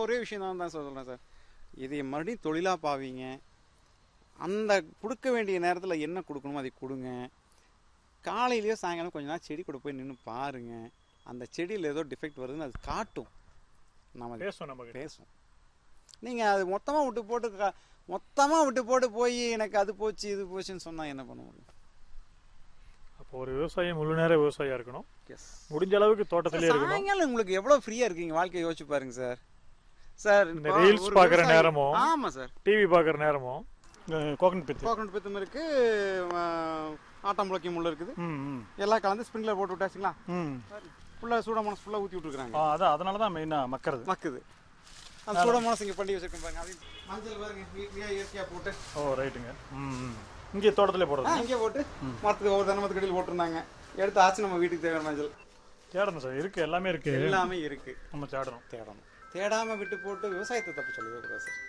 ஒரே விஷயம் தான் தான் சொல்கிறேன் சார் இதை மறுபடியும் தொழிலாக பாவீங்க அந்த கொடுக்க வேண்டிய நேரத்தில் என்ன கொடுக்கணுமோ அதை கொடுங்க காலையிலயோ சாயங்காலம் கொஞ்ச நேரம் செடி கூட போய் நின்று பாருங்க அந்த செடியில் ஏதோ டிஃபெக்ட் வருதுன்னு அது காட்டும் நம்ம அதை பேசும் நம்ம கிட்ட பேசும் நீங்கள் அது மொத்தமாக விட்டு போட்டு மொத்தமாக விட்டு போட்டு போய் எனக்கு அது போச்சு இது போச்சுன்னு சொன்னால் என்ன பண்ண முடியும் அப்போ ஒரு விவசாயி முழு நேர விவசாயியா இருக்கணும் எஸ் முடிஞ்ச அளவுக்கு தோட்டத்திலே இருக்கணும் சாயங்காலம் உங்களுக்கு எவ்வளோ ஃப்ரீயாக இருக்கீங்க வாழ்க்கையை யோசிச்சு பாருங்க சார் சார் இந்த இப்போ reels ஒரு பார்க்குற விவசாயி- நேரமும் ஆமாம் சார் டிவி பார்க்குற நேரமும் கோகனட் பித்து கோகனட் பித்தம் இருக்கு ஆட்டாம்புழக்கி முள்ள இருக்குது ம் ம் எல்லாம் கலந்து ஸ்ப்ரிங்க்லர் போட்டு விட்டாச்சுங்களா ம் ஃபுல்லாக சூட மனசு ஃபுல்லாக ஊற்றி விட்டுருக்காங்க ஆ, அதான் அதனால தான் மெயினாக மக்கறது மக்குது அந்த சூட மனசு இங்கே பண்ணி வச்சிருக்கோம் பாருங்க அது மஞ்சள் பாருங்க வீட்லயே இயற்கையாக போட்டு ஓ ரைட்டுங்க ம் ம் இங்கே தோட்டத்திலே ஆ போடுறது இங்கே போட்டு மரத்துக்கு ஒவ்வொரு தினமத்துக்கு கடையில் போட்டிருந்தாங்க எடுத்து ஆச்சு நம்ம வீட்டுக்கு தேவையான மஞ்சள் தேடணும் சார் இருக்கு எல்லாமே இருக்கு எல்லாமே இருக்கு நம்ம தேடணும் தேடணும் தேடாம விட்டு போட்டு விவசாயத்தை தப்பு சொல்லவே கூடாது சார்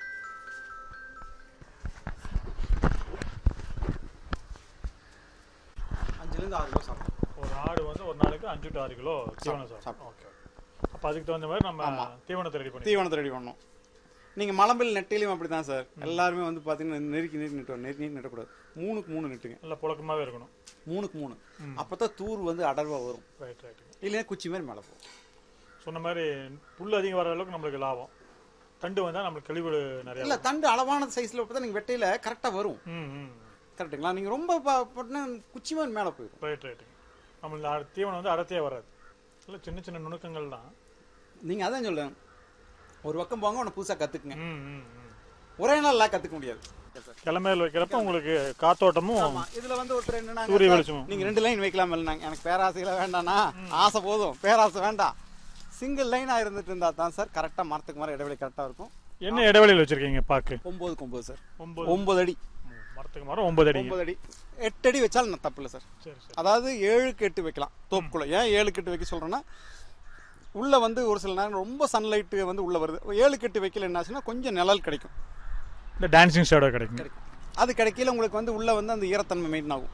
அஞ்சுலேருந்து ஆறு கிலோ சாப்பிடும் ஒரு ஆடு வந்து ஒரு நாளைக்கு அஞ்சு டு ஆறு கிலோ தீவனம் சாப்பிடும் சாப்பிடும். ஓகே அப்போ அதுக்கு தகுந்த மாதிரி நம்ம தீவனத்தை ரெடி பண்ணி தீவனத்தை ரெடி பண்ணணும் நீங்கள் மலம்பில் நெட்டிலையும் அப்படி தான் சார் எல்லாருமே வந்து பார்த்தீங்கன்னா நெருக்கி நெருக்கி நெட்டுவோம் நெருக்கி நெருக்கி நெட்டக்கூடாது மூணுக்கு மூணு நெட்டுங்க நல்லா புழக்கமாகவே இருக்கணும் மூணுக்கு மூணு அப்போ தான் தூர் வந்து அடர்வாக வரும் ரைட் ரைட்டுங்க இல்லைன்னா குச்சி மாதிரி மேலே போகும் சொன்ன மாதிரி புல் அதிகம் வர அளவுக்கு நம்மளுக்கு லாபம் தண்டு வந்தால் நம்மளுக்கு கழிவு நிறையா இல்லை தண்டு அளவான சைஸில் பார்த்தா நீங்கள் வெட்டையில் கரெக்டாக வரும் ம் ம் கரெக்டுங்களா நீங்கள் ரொம்ப ப- போட்டுனா குச்சி மாதிரி மேலே போயிடும் ரைட் ரைட்டுங்க நம்மளுக்கு அட- தீவனம் வந்து அடர்த்தியாக வராது இல்லை சின்ன சின்ன நுணுக்கங்கள் தான் நீங்கள் அதான் சொல்லுங்க ஒரு பக்கம் போங்க உன்னை புதுசாக கற்றுக்குங்க ம் ம் ம் ஒரே நாளில் கற்றுக்க முடியாது கிளமையில் வைக்கிறப்ப உங்களுக்கு காத்தோட்டமும் ஆமா இதுல வந்து ஒருத்தர் என்னன்னா சூரிய சார், வெளிச்சமும். நீங்க ரெண்டு லைன் வைக்கலாம் இல்லைனாங்க எனக்கு பேராசையில வேண்டாம்னா ஆசை போதும் பேராசை வேண்டாம் சிங்கிள் லைனா இருந்துட்டு இருந்தா தான் சார் கரெக்டா மரத்துக்கு மரம் இடைவெளி கரெக்டா இருக்கும் என்ன இடைவெளியில் வச்சிருக்கீங்க பாக்கு ஒன்பதுக்கு ஒன்பது சார் ஒன்பது ஒன்பது அடி ம், மரத்துக்கு மரம் ஒன்பது அடி ஒன்பது அடி எட்டு அடி வச்சாலும் நான் தப்பு இல்லை சார் சரி சரி அதாவது ஏழுக்கு எட்டு வைக்கலாம் தோப்புக்குள்ள ஏன் ஏழுக்கு எட்டு வைக்க சொல்றேன்னா உள்ள வந்து ஒரு சில நேரம் ரொம்ப சன்லைட்டு வந்து உள்ள வருது ஏழுக்கு எட்டு வைக்கல என்னாச்சுன்னா கொஞ்சம் நிழல் கிடைக்கும் இந்த டான்சிங் ஷேடோ கிடைக்குங்க கிடைக்கும் அது கிடைக்கல உங்களுக்கு வந்து உள்ள வந்து அந்த ஈரத்தன்மை மெயின்டைன் ஆகும்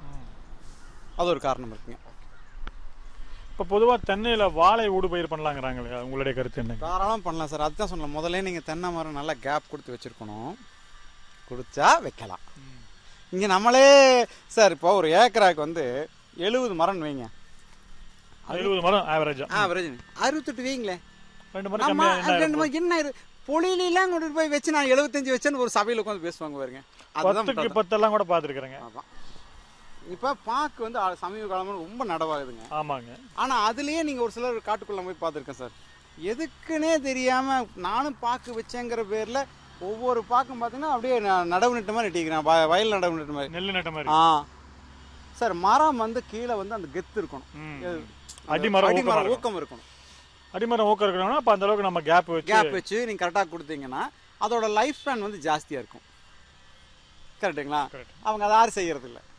அது ஒரு காரணம் இருக்குங்க இப்போ பொதுவாக தென்னையில் வாழை ஊடு பயிர் பண்ணலாங்கிறாங்களே உங்களுடைய கருத்து என்ன தாராளம் பண்ணலாம் சார் அதுதான் சொன்னேன் முதல்ல நீங்கள் தென்னை மரம் நல்லா கேப் கொடுத்து வச்சிருக்கணும் கொடுத்தா வைக்கலாம் இங்கே நம்மளே சார் இப்போ ஒரு ஏக்கராக்கு வந்து எழுபது மரம் வைங்க எழுபது மரம் ஆவரேஜா ஆவரேஜ் அறுபத்தெட்டு வைங்களேன் ரெண்டு மரம் நம்ம கம்மியாக அது ரெண்டு மரம் என்ன இரு பொழிலாம் கொண்டு போய் வச்சு நான் எழுபத்தஞ்சு வச்சேன்னு ஒரு சபையில் உட்காந்து பேசுவாங்க பாருங்க அதுதான் பத்துக்கு பத்தெல்லாம் கூட பார்த்துருக்குறேங்க அதான் இப்போ பாக்கு வந்து அ- சமீப காலமாக ரொம்ப நடவாகுதுங்க ஆமாங்க ஆனால் அதுலேயே நீங்கள் ஒரு சிலர் காட்டுக்குள்ள போய் பார்த்துருக்கேன் சார் எதுக்குன்னே தெரியாமல் நானும் பாக்கு வச்சேங்கிற பேரில் ஒவ்வொரு பாக்கும் பார்த்தீங்கன்னா அப்படியே ந- நடவு நட்ட மாதிரி நட்டிக்கிறேன் வய- வயல் நடவு நட்ட மாதிரி நெல் நட்ட மாதிரி ஆ சார் மரம் வந்து கீழே வந்து அந்த கெத்து இருக்கணும் ம். எது? அடிமரம் ஊக்கமா அடிமரம் இருக்கணும். ஊக்கம் இருக்கணும் அடிமரம் ஊக்கம் இருக்கணும்னா அப்போ அந்த அளவுக்கு நம்ம கேப் வச்சு கேப் வச்சு நீங்கள் கரெக்டாக கொடுத்தீங்கன்னா அதோட லைஃப் ஸ்பேன் வந்து ஜாஸ்தியாக இருக்கும் கரெக்டுங்களா Correct. அவங்க அதை யாரும் செய்யறது இல்ல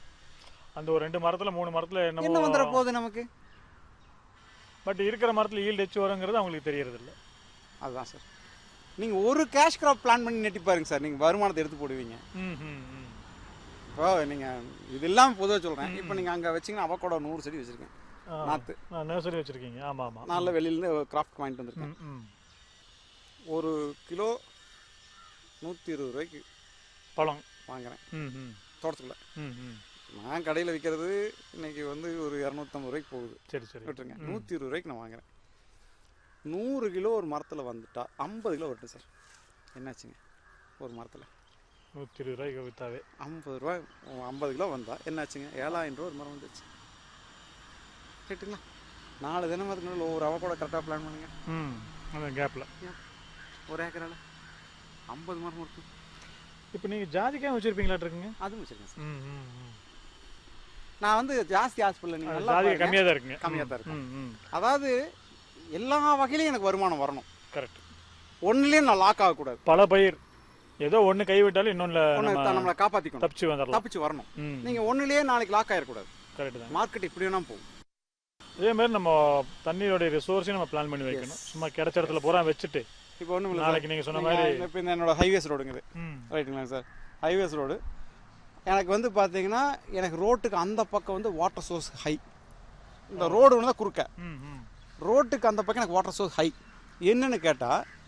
அந்த ஒரு ரெண்டு மரத்துல மூணு மரத்துல என்ன என்னமோ வந்துட போகுது நமக்கு பட் இருக்கிற மரத்துல ஈல்டு எச்சு வருங்கிறது அவங்களுக்கு தெரியறது இல்ல அதுதான் சார் நீங்கள் ஒரு கேஷ் கிராப் பிளான் பண்ணி நெட்டி பாருங்க சார் நீங்கள் வருமானத்தை எடுத்து போடுவீங்க ம் ம் ம் இப்போ நீங்கள் இது இல்லாமல் பொதுவாக சொல்கிறேன் இப்போ நீங்கள் அங்கே வச்சிங்கன்னா அவக்கோட நூறு செடி வச்சுருக்கேன் ஆ. நாற்று நான் நர்சரி வச்சிருக்கீங்க ஆமா ஆமா நல்ல வெளியிலேருந்து கிராஃப்ட் வாங்கிட்டு வந்திருக்கேன் ம் ம் ஒரு கிலோ நூற்றி இருபது ரூபாய்க்கு பழம் வாங்குறேன் ம் ம் தோட்டத்துக்குள்ள ம் ம் நான் கடையில் விற்கிறது இன்னைக்கு வந்து ஒரு இரநூத்தம்பது ரூபாய்க்கு போகுது சரி சரி விட்டுருங்க நூற்றி இருபது ரூபாய்க்கு நான் வாங்குறேன் நூறு கிலோ ஒரு மரத்தில் வந்துட்டா ஐம்பது கிலோ வரட்டும் சார் என்னாச்சுங்க ஒரு மரத்தில் நூற்றி இருபது ரூபாய்க்கு வித்தாவே ஐம்பது ரூபாய் ஐம்பது கிலோ வந்தா என்னாச்சுங்க ஏழாயிரம் ரூபா ஒரு மரம் வந்துச்சு கேட்டுங்களா நாலு தினம் அதுக்கு ஒரு அவ கூட கரெக்டாக பிளான் பண்ணுங்க ம் அந்த கேப்ல ஒரு ஏக்கரால ஐம்பது மரம் இருக்கும் இப்போ நீங்க ஜாதிக்காய் வச்சிருப்பீங்களா இருக்குங்க அதுவும் வச்சிருக்கேன் சார் ம் ம் ம் நான் வந்து ஜாஸ்தி ஹாஸ்பிட்டல் நீங்கள் நல்லா ஜாதிக்காய் பாருங்க. கம்மியாக தான் இருக்குங்க கம்மியா தான் இருக்கும். ம் ம் அதாவது எல்லா வகையிலையும் எனக்கு வருமானம் வரணும் கரெக்ட் ஒன்றுலேயும் நான் லாக் ஆகக்கூடாது பல பயிர் ஏதோ ஒண்ணு கைவிட்டாலும் இன்னொன்னு ஒன்று நம்ம நம்மளை காப்பாற்றிக்கணும் தப்பிச்சு வந்துடலாம் தப்பிச்சு வரணும் ம் நீங்கள் ஒன்றுலேயே நாளைக்கு லாக் ஆகிடக்கூடாது கரெக்ட் தான் மார்க்கெட் இப்படி வேணா போகும் இதே மாதிரி நம்ம தண்ணியோடைய ரிசோர்ஸையும் நம்ம பிளான் பண்ணி வைக்கணும் சும்மா கிடைச்ச இடத்துல பூரா வச்சுட்டு இப்போ ஒன்றும் இல்லை நாளைக்கு நீங்க சொன்ன மாதிரி இப்போ இந்த என்னோட ஹைவேஸ் ரோடுங்குது ம் ரைட்டுங்களா சார் ஹைவேஸ் ரோடு எனக்கு வந்து பார்த்தீங்கன்னா எனக்கு ரோட்டுக்கு அந்த பக்கம் வந்து வாட்டர் சோர்ஸ் ஹை இந்த ரோடு ஒன்று தான் குறுக்க ம் ம் ரோட்டுக்கு அந்த பக்கம் எனக்கு வாட்டர் சோர்ஸ் ஹை என்னன்னு கேட்டால்